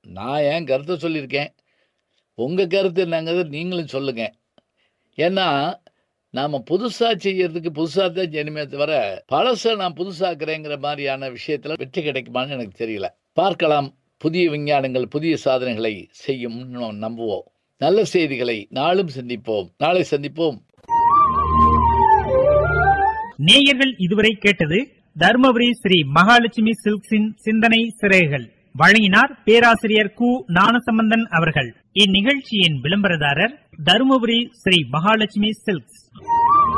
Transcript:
நான் என் கருத்தை சொல்லியிருக்கேன் உங்கள் கருத்து என்னங்கிறத நீங்களும் சொல்லுங்கள் ஏன்னா நாம் புதுசாக செய்யறதுக்கு புதுசாக தான் செய்யணுமே தவிர பழசை நான் புதுசாக்குறேங்கிற மாதிரியான விஷயத்தில் வெற்றி கிடைக்குமான்னு எனக்கு தெரியல பார்க்கலாம் புதிய விஞ்ஞானங்கள் புதிய சாதனைகளை செய்யும் நம்புவோம் நல்ல செய்திகளை நாளும் சந்திப்போம் நாளை சந்திப்போம் நேயர்கள் இதுவரை கேட்டது தருமபுரி ஸ்ரீ மகாலட்சுமி சில்க்ஸின் சிந்தனை சிறைகள் வழங்கினார் பேராசிரியர் கு ஞானசம்பந்தன் அவர்கள் இந்நிகழ்ச்சியின் விளம்பரதாரர் தருமபுரி ஸ்ரீ மகாலட்சுமி சில்க்ஸ்